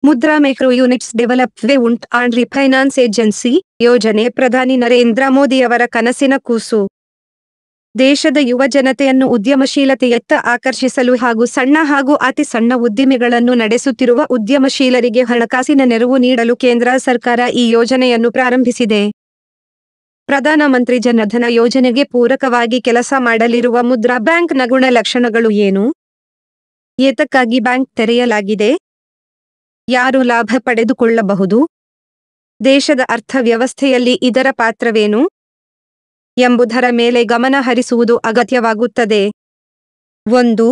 Mudra micro units development and refinance agency ಯೋಜನೆ ಪ್ರಧಾನಿ ನರೇಂದ್ರ ಮೋದಿಯವರ ಕನಸಿನ ಕೂಸು ದೇಶದ ಯುವ ಜನತೆಯನ್ನು ಉದ್ಯಮಶೀಲತೆಯತ್ತ ಆಕರ್ಷಿಸಲು ಹಾಗೂ ಸಣ್ಣ ಹಾಗೂ ಅತಿ ಸಣ್ಣ ಉದ್ದಿಮೆಗಳನ್ನು ನಡೆಸುತ್ತಿರುವ ಉದ್ಯಮಶೀಲರಿಗೆ ಹಣಕಾಸಿನ ನೆರವು ನೀಡಲು ಕೇಂದ್ರ ಸರ್ಕಾರ ಈ ಯೋಜನೆಯನ್ನು ಪ್ರಾರಂಭಿಸಿದೆ ಪ್ರಧಾನಮಂತ್ರಿ ಜನಧನ ಯೋಜನೆಗೆ ಪೂರಕವಾಗಿ ಕೆಲಸ ಮಾಡಲಿರುವ ಮುದ್ರಾ ಬ್ಯಾಂಕ್ನ ಗುಣಲಕ್ಷಣಗಳು ಏನು ಏತಕ್ಕಾಗಿ ಬ್ಯಾಂಕ್ ತೆರೆಯಲಾಗಿದೆ ಯಾರು ಲಾಭ ಪಡೆದುಕೊಳ್ಳಬಹುದು ದೇಶದ ಅರ್ಥವ್ಯವಸ್ಥೆಯಲ್ಲಿ ಇದರ ಪಾತ್ರವೇನು ಎಂಬುದರ ಮೇಲೆ ಗಮನ ಹರಿಸುವುದು ಅಗತ್ಯವಾಗುತ್ತದೆ ಒಂದು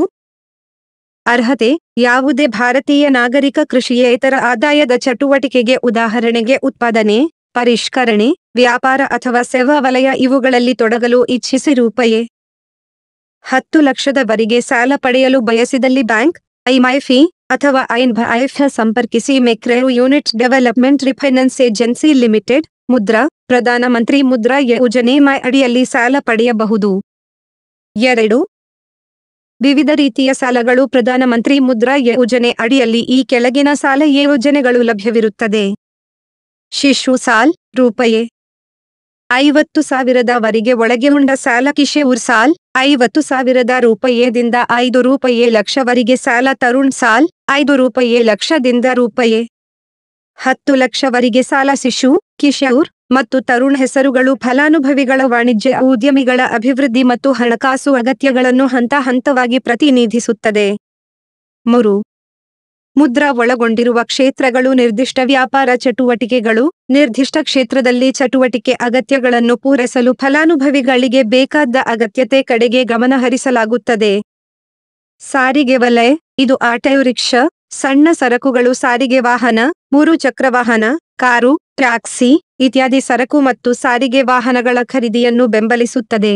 ಅರ್ಹತೆ ಯಾವುದೇ ಭಾರತೀಯ ನಾಗರಿಕ ಕೃಷಿಯೇತರ ಆದಾಯದ ಚಟುವಟಿಕೆಗೆ ಉದಾಹರಣೆಗೆ ಉತ್ಪಾದನೆ ಪರಿಷ್ಕರಣೆ ವ್ಯಾಪಾರ ಅಥವಾ ಸೇವಾ ವಲಯ ಇವುಗಳಲ್ಲಿ ತೊಡಗಲು ಇಚ್ಛಿಸಿ ರೂಪಾಯಿ ಹತ್ತು ಲಕ್ಷದವರೆಗೆ ಸಾಲ ಪಡೆಯಲು ಬಯಸಿದಲ್ಲಿ ಬ್ಯಾಂಕ್ ಐಮೈಫಿ ಅಥವಾ ಐನ್ಭೈಫ್ ಸಂಪರ್ಕಿಸಿ micro unit development refinance agency limited Mudra ಪ್ರಧಾನಮಂತ್ರಿ ಮುದ್ರಾ ಯೋಜನೆ ಮೈ ಅಡಿಯಲ್ಲಿ ಸಾಲ ಪಡೆಯಬಹುದು ಎರಡು ವಿವಿಧ ರೀತಿಯ ಸಾಲಗಳು ಪ್ರಧಾನಮಂತ್ರಿ ಮುದ್ರಾ ಯೋಜನೆ ಅಡಿಯಲ್ಲಿ ಈ ಕೆಳಗಿನ ಸಾಲ ಯೋಜನೆಗಳು ಲಭ್ಯವಿರುತ್ತದೆ ಶಿಶು ಸಾಲ್ ರೂಪಾಯಿ ಐವತ್ತು ಸಾವಿರದವರೆಗೆ ಒಳಗೆ ಉಂಡ ಸಾಲ ಕಿಶೋರ್ ಸಾಲ್ ಐವತ್ತು ಸಾವಿರದ ರೂಪಾಯಿದಿಂದ ಐದು ರೂಪಾಯಿ ಲಕ್ಷವರೆಗೆ ಸಾಲ ತರುಣ್ ಸಾಲ್ ಐದು ರೂಪಾಯಿ ಲಕ್ಷದಿಂದ ರೂಪಾಯಿ ಹತ್ತು ಲಕ್ಷವರೆಗೆ ಸಾಲ ಶಿಶು ಕಿಶೋರ್ ಮತ್ತು ತರುಣ್ ಹೆಸರುಗಳು ಫಲಾನುಭವಿಗಳ ವಾಣಿಜ್ಯ ಉದ್ಯಮಿಗಳ ಅಭಿವೃದ್ಧಿ ಮತ್ತು ಹಣಕಾಸು ಅಗತ್ಯಗಳನ್ನು ಹಂತ ಹಂತವಾಗಿ ಪ್ರತಿನಿಧಿಸುತ್ತದೆ ಮೂರು ಮುದ್ರಾ ಒಳಗೊಂಡಿರುವ ಕ್ಷೇತ್ರಗಳು ನಿರ್ದಿಷ್ಟ ವ್ಯಾಪಾರ ಚಟುವಟಿಕೆಗಳು ನಿರ್ದಿಷ್ಟ ಕ್ಷೇತ್ರದಲ್ಲಿ ಚಟುವಟಿಕೆ ಅಗತ್ಯಗಳನ್ನು ಪೂರೈಸಲು ಫಲಾನುಭವಿಗಳಿಗೆ ಬೇಕಾದ ಅಗತ್ಯತೆ ಕಡೆಗೆ ಗಮನಹರಿಸಲಾಗುತ್ತದೆ ಸಾರಿಗೆ ವಲಯ ಇದು ಆಟೋ ರಿಕ್ಷಾ ಸಣ್ಣ ಸರಕುಗಳು ಸಾರಿಗೆ ವಾಹನ ಮೂರು ಚಕ್ರ ವಾಹನ ಕಾರು ಟ್ಯಾಕ್ಸಿ ಇತ್ಯಾದಿ ಸರಕು ಮತ್ತು ಸಾರಿಗೆ ವಾಹನಗಳ ಖರೀದಿಯನ್ನು ಬೆಂಬಲಿಸುತ್ತದೆ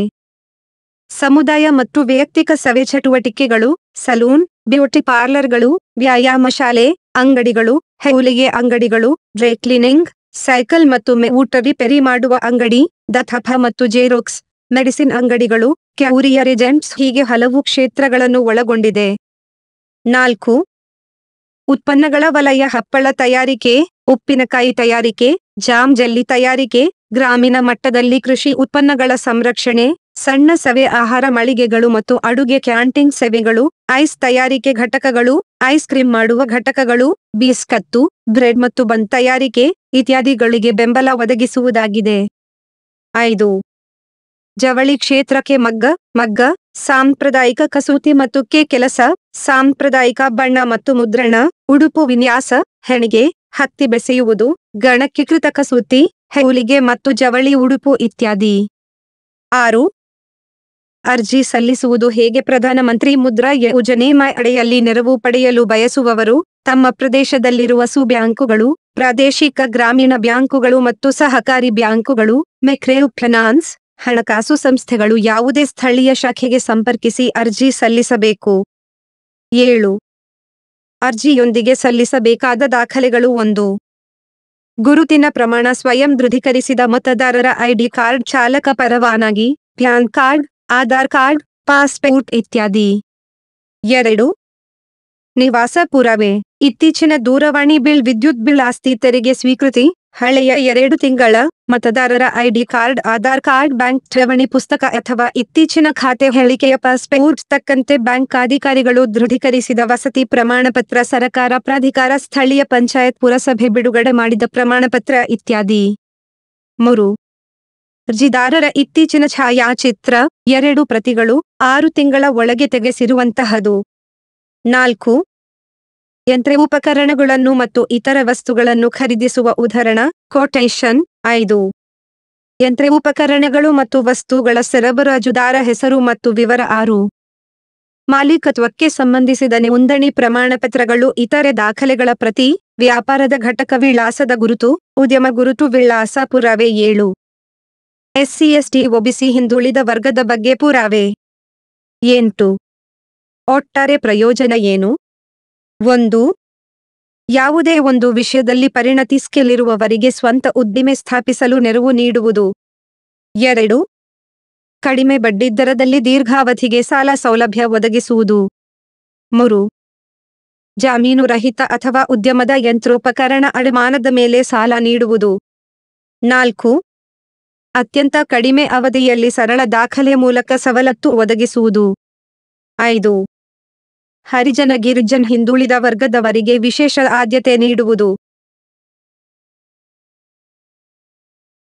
ಸಮುದಾಯ ಮತ್ತು ವೈಯಕ್ತಿಕ ಸವೆ ಚಟುವಟಿಕೆಗಳು ಸಲೂನ್ ಬ್ಯೂಟಿ ಪಾರ್ಲರ್ಗಳು ವ್ಯಾಯಾಮ ಶಾಲೆ ಅಂಗಡಿಗಳು ಹೊಲಿಗೆ ಅಂಗಡಿಗಳು ಡ್ರೈ ಕ್ಲೀನಿಂಗ್ ಸೈಕಲ್ ಮತ್ತು ಮೆ- ಊಟ ರಿಪೇರಿ ಮಾಡುವ ಅಂಗಡಿ ದಥಪ ಮತ್ತು ಜೆರೋಕ್ಸ್ ಮೆಡಿಸಿನ್ ಅಂಗಡಿಗಳು ಕ್ಯಾರಿಯರ್ ಏಜೆಂಟ್ಸ್ ಹೀಗೆ ಹಲವು ಕ್ಷೇತ್ರಗಳನ್ನು ಒಳಗೊಂಡಿದೆ ನಾಲ್ಕು ಉತ್ಪನ್ನಗಳ ವಲಯ ಹಪ್ಪಳ ತಯಾರಿಕೆ ಉಪ್ಪಿನಕಾಯಿ ತಯಾರಿಕೆ ಜಾಮ್ ಜೆಲ್ಲಿ ತಯಾರಿಕೆ ಗ್ರಾಮೀಣ ಮಟ್ಟದಲ್ಲಿ ಕೃಷಿ ಉತ್ಪನ್ನಗಳ ಸಂರಕ್ಷಣೆ ಸಣ್ಣ ಸವೆ ಆಹಾರ ಮಳಿಗೆಗಳು ಮತ್ತು ಅಡುಗೆ ಕ್ಯಾಂಟೀನ್ ಸೇವೆಗಳು ಐಸ್ ತಯಾರಿಕೆ ಘಟಕಗಳು ಐಸ್ ಕ್ರೀಮ್ ಮಾಡುವ ಘಟಕಗಳು ಬಿಸ್ಕತ್ತು ಬ್ರೆಡ್ ಮತ್ತು ಬನ್ ತಯಾರಿಕೆ ಇತ್ಯಾದಿಗಳಿಗೆ ಬೆಂಬಲ ಒದಗಿಸುವುದಾಗಿದೆ ಐದು ಜವಳಿ ಕ್ಷೇತ್ರಕ್ಕೆ ಮಗ್ಗ ಮಗ್ಗ ಸಾಂಪ್ರದಾಯಿಕ ಕಸೂತಿ ಮತ್ತು ಕೆ ಕೆಲಸ ಸಾಂಪ್ರದಾಯಿಕ ಬಣ್ಣ ಮತ್ತು ಮುದ್ರಣ ಉಡುಪು ವಿನ್ಯಾಸ ಹೆಣಿಗೆ ಹತ್ತಿ ಬೆಸೆಯುವುದು ಗಣಕೀಕೃತ ಕಸೂತಿ ಹೊಲಿಗೆ ಮತ್ತು ಜವಳಿ ಉಡುಪು ಇತ್ಯಾದಿ ಆರು ಅರ್ಜಿ ಸಲ್ಲಿಸುವುದು ಹೇಗೆ ಪ್ರಧಾನಮಂತ್ರಿ ಮುದ್ರಾ ಯೋಜನೆ ಮೈ ಅಡಿಯಲ್ಲಿ ನೆರವು ಪಡೆಯಲು ಬಯಸುವವರು ತಮ್ಮ ಪ್ರದೇಶದಲ್ಲಿರುವ ಸು ಬ್ಯಾಂಕುಗಳು ಪ್ರಾದೇಶಿಕ ಗ್ರಾಮೀಣ ಬ್ಯಾಂಕುಗಳು ಮತ್ತು ಸಹಕಾರಿ ಬ್ಯಾಂಕುಗಳು ಮೆಕ್ರೇವ್ ಫೈನಾನ್ಸ್ ಹಣಕಾಸು ಸಂಸ್ಥೆಗಳು ಯಾವುದೇ ಸ್ಥಳೀಯ ಶಾಖೆಗೆ ಸಂಪರ್ಕಿಸಿ ಅರ್ಜಿ ಸಲ್ಲಿಸಬೇಕು ಏಳು ಅರ್ಜಿಯೊಂದಿಗೆ ಸಲ್ಲಿಸಬೇಕಾದ ದಾಖಲೆಗಳು ಒಂದು ಗುರುತಿನ ಪ್ರಮಾಣ ಸ್ವಯಂ ದೃಢೀಕರಿಸಿದ ಮತದಾರರ ಐಡಿ ಕಾರ್ಡ್ ಚಾಲಕ ಪರವಾನಗಿ PAN card Aadhaar card passport ಇತ್ಯಾದಿ ಎರಡು ನಿವಾಸ ಪುರಾವೆ ಇತ್ತೀಚಿನ ದೂರವಾಣಿ ಬಿಲ್ ವಿದ್ಯುತ್ ಬಿಲ್ ಆಸ್ತಿ ತೆರಿಗೆ ಸ್ವೀಕೃತಿ ಹಳೆಯ ಎರಡು ತಿಂಗಳ ಮತದಾರರ ID card Aadhaar card bank ಠೇವಣಿ ಪುಸ್ತಕ ಅಥವಾ ಇತ್ತೀಚಿನ ಖಾತೆ ಹೇಳಿಕೆಯ ಪಾಸ್ಪೋರ್ಟ್ ತಕ್ಕಂತೆ ಬ್ಯಾಂಕ್ ಅಧಿಕಾರಿಗಳು ದೃಢೀಕರಿಸಿದ ವಸತಿ ಪ್ರಮಾಣಪತ್ರ ಸರಕಾರ ಪ್ರಾಧಿಕಾರ ಸ್ಥಳೀಯ ಪಂಚಾಯತ್ ಪುರಸಭೆ ಬಿಡುಗಡೆ ಮಾಡಿದ ಪ್ರಮಾಣಪತ್ರ ಇತ್ಯಾದಿ ಮೂರು ಅರ್ಜಿದಾರರ ಇತ್ತೀಚಿನ ಛಾಯಾಚಿತ್ರ ಎರಡು ಪ್ರತಿಗಳು ಆರು ತಿಂಗಳ ಒಳಗೆ ತೆಗೆಸಿರುವಂತಹದು ನಾಲ್ಕು ಯಂತ್ರೋಪಕರಣಗಳನ್ನು ಮತ್ತು ಇತರ ವಸ್ತುಗಳನ್ನು ಖರೀದಿಸುವ ಉದಾಹರಣ ಕೊಟೇಶನ್ ಐದು ಯಂತ್ರೋಪಕರಣಗಳು ಮತ್ತು ವಸ್ತುಗಳ ಸರಬರಾಜುದಾರ ಹೆಸರು ಮತ್ತು ವಿವರ ಆರು ಮಾಲೀಕತ್ವಕ್ಕೆ ಸಂಬಂಧಿಸಿದ ನೋಂದಣಿ ಪ್ರಮಾಣಪತ್ರಗಳು ಇತರೆ ದಾಖಲೆಗಳ ಪ್ರತಿ ವ್ಯಾಪಾರದ ಘಟಕ ವಿಳಾಸದ ಗುರುತು ಉದ್ಯಮ ಗುರುತು ವಿಳಾಸ ಪುರಾವೆ ಏಳು ಎಸ್ಸಿ ಎಸ್ಟಿ ಒಬಿಸಿ ಹಿಂದುಳಿದ ವರ್ಗದ ಬಗ್ಗೆ ಪುರಾವೆ ಎಂಟು ಒಟ್ಟಾರೆ ಪ್ರಯೋಜನ ಏನು ಒಂದು ಯಾವುದೇ ಒಂದು ವಿಷಯದಲ್ಲಿ ಪರಿಣತಿ ಸ್ಕಿಲ್ ಇರುವವರಿಗೆ ಸ್ವಂತ ಉದ್ದಿಮೆ ಸ್ಥಾಪಿಸಲು ನೆರವು ನೀಡುವುದು ಎರಡು ಕಡಿಮೆ ಬಡ್ಡಿದರದಲ್ಲಿ ದೀರ್ಘಾವಧಿಗೆ ಸಾಲ ಸೌಲಭ್ಯ ಒದಗಿಸುವುದು ಮೂರು ಜಾಮೀನು ರಹಿತ ಅಥವಾ ಉದ್ಯಮದ ಯಂತ್ರೋಪಕರಣ ಅಡಮಾನದ ಮೇಲೆ ಸಾಲ ನೀಡುವುದು ನಾಲ್ಕು ಅತ್ಯಂತ ಕಡಿಮೆ ಅವಧಿಯಲ್ಲಿ ಸರಳ ದಾಖಲೆ ಮೂಲಕ ಸವಲತ್ತು ಒದಗಿಸುವುದು ಐದು ಹರಿಜನ ಗಿರಿಜನ್ ಹಿಂದುಳಿದ ವರ್ಗದವರಿಗೆ ವಿಶೇಷ ಆದ್ಯತೆ ನೀಡುವುದು